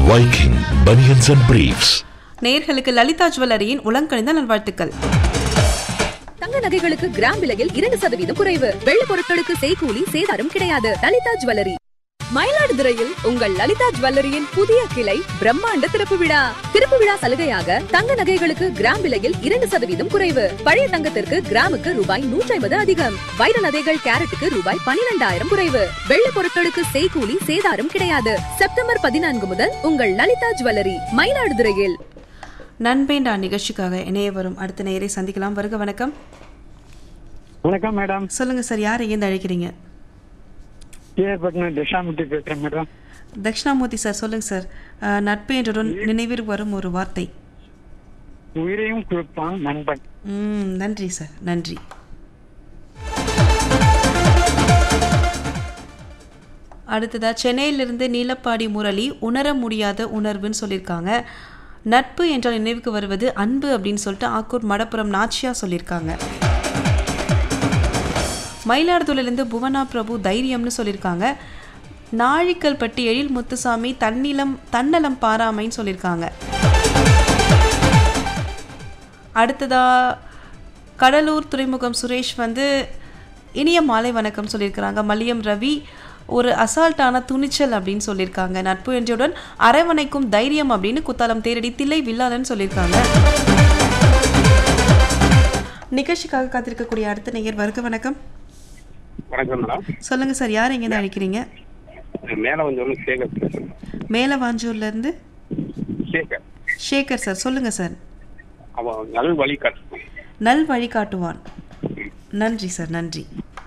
Viking Bunions and Briefs. நேர்களுக்கு லலிதா ஜுவல்லரியின் உலங்கணிந்த நல்வாழ்த்துக்கள் தங்க நகைகளுக்கு கிராம் விலையில் இரண்டு சதவீதம் குறைவு வெள்ளி பொருட்களுக்கு செய்கூலி சேதாரம் கிடையாது லலிதா ஜுவல்லரி மயிலாடுதுறையில் உங்கள் லலிதா ஜுவல்லரியின் புதிய கிளை பிரம்மாண்ட திறப்பு விழா திறப்பு விழா சலுகையாக தங்க நகைகளுக்கு கிராம் விலையில் இரண்டு சதவீதம் குறைவு பழைய தங்கத்திற்கு கிராமுக்கு ரூபாய் நூற்றி ஐம்பது அதிகம் வைர நகைகள் கேரட்டுக்கு ரூபாய் பனிரெண்டாயிரம் குறைவு வெள்ளி பொருட்களுக்கு செய்கூலி சேதாரம் கிடையாது செப்டம்பர் பதினான்கு முதல் உங்கள் லலிதா ஜுவல்லரி மயிலாடுதுறையில் நண்பேண்டா நிகழ்ச்சிக்காக இணைய வரும் அடுத்த நேரை சந்திக்கலாம் வருக வணக்கம் வணக்கம் மேடம் சொல்லுங்க சார் யார் எங்கேருந்து அழைக்கிறீங்க டிஆர்பட்டினம் திஷாமுட்டி பேசுறேன் மேடம் தட்சிணாமூர்த்தி சார் சொல்லுங்க சார் அஹ், நட்பு என்றுடன் நினைவிற்கு வரும் ஒரு வார்த்தை உயிரையும் கொடுப்பான் நண்பன் ம் நன்றி சார் நன்றி அடுத்ததா சென்னையிலிருந்து நீலப்பாடி முரளி உணர முடியாத உணர்வுன்னு சொல்லியிருக்காங்க நட்பு என்றால் நினைவுக்கு வருவது அன்பு அப்படின்னு சொல்லிட்டு ஆக்கூர் மடப்புறம் நாச்சியா சொல்லியிருக்காங்க மயிலாடுதுறையிலேருந்து புவனா பிரபு தைரியம்னு சொல்லியிருக்காங்க நாழிக்கல் பட்டி எழில் முத்துசாமி தன்னிலம் தன்னலம் பாராமைன்னு சொல்லியிருக்காங்க அடுத்ததா கடலூர் துறைமுகம் சுரேஷ் வந்து இனிய மாலை வணக்கம் சொல்லியிருக்கிறாங்க மல்லியம் ரவி ஒரு அசால்ட்டான துணிச்சல் அப்படின்னு சொல்லியிருக்காங்க நட்பு என்றுடன் அரவணைக்கும் தைரியம் அப்படின்னு குத்தாலம் தேரடி தில்லை வில்லாதன்னு சொல்லியிருக்காங்க நிகழ்ச்சிக்காக காத்திருக்கக்கூடிய அடுத்த நேயர் வருக வணக்கம் வணக்கம் மேடம் சொல்லுங்க சார் யார் எங்கேருந்து அழைக்கிறீங்க மேலே கொஞ்சம் சேகர் பேசுறேன் மேலவாஞ்சூர்ல இருந்து சேகர் ஷேகர் சார் சொல்லுங்க சார் அவன் நல் வழி காட்டு நல் வழிகாட்டுவான் நன்றி சார் நன்றி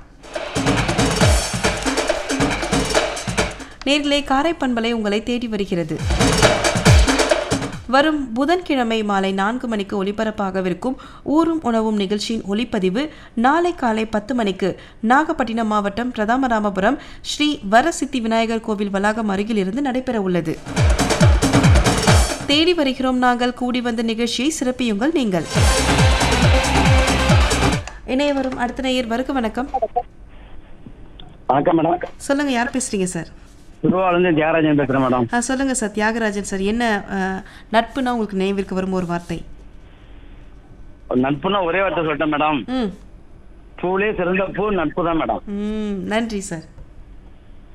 நேர்களே காரைப்பண்பலை உங்களை தேடி வருகிறது வரும் புதன்கிழமை மாலை நான்கு மணிக்கு ஒலிபரப்பாகவிருக்கும் ஊரும் உணவும் நிகழ்ச்சியின் ஒளிப்பதிவு நாளை காலை பத்து மணிக்கு நாகப்பட்டினம் மாவட்டம் பிரதாமராமபுரம் ஸ்ரீ வரசித்தி விநாயகர் கோவில் வளாகம் அருகில் இருந்து நடைபெற உள்ளது தேடி வருகிறோம் நாங்கள் கூடி வந்த நிகழ்ச்சியை சிறப்பியுங்கள் நீங்கள் இணைய வரும் அடுத்த நேயர் வருக வணக்கம் வணக்கம் மேடம் சொல்லுங்க யார் பேசுறீங்க சார் திருவாரூர்லேருந்து தியாகராஜன் பேசுறேன் மேடம் ஆ சொல்லுங்க சார் தியாகராஜன் சார் என்ன அஹ், நட்புனா உங்களுக்கு நினைவிற்கு வரும் ஒரு வார்த்தை நட்புன்னா ஒரே வார்த்தை சொல்லிட்டேன் மேடம் ம் பூலே சிறந்த பூ நட்பு தான் மேடம் ம் நன்றி சார்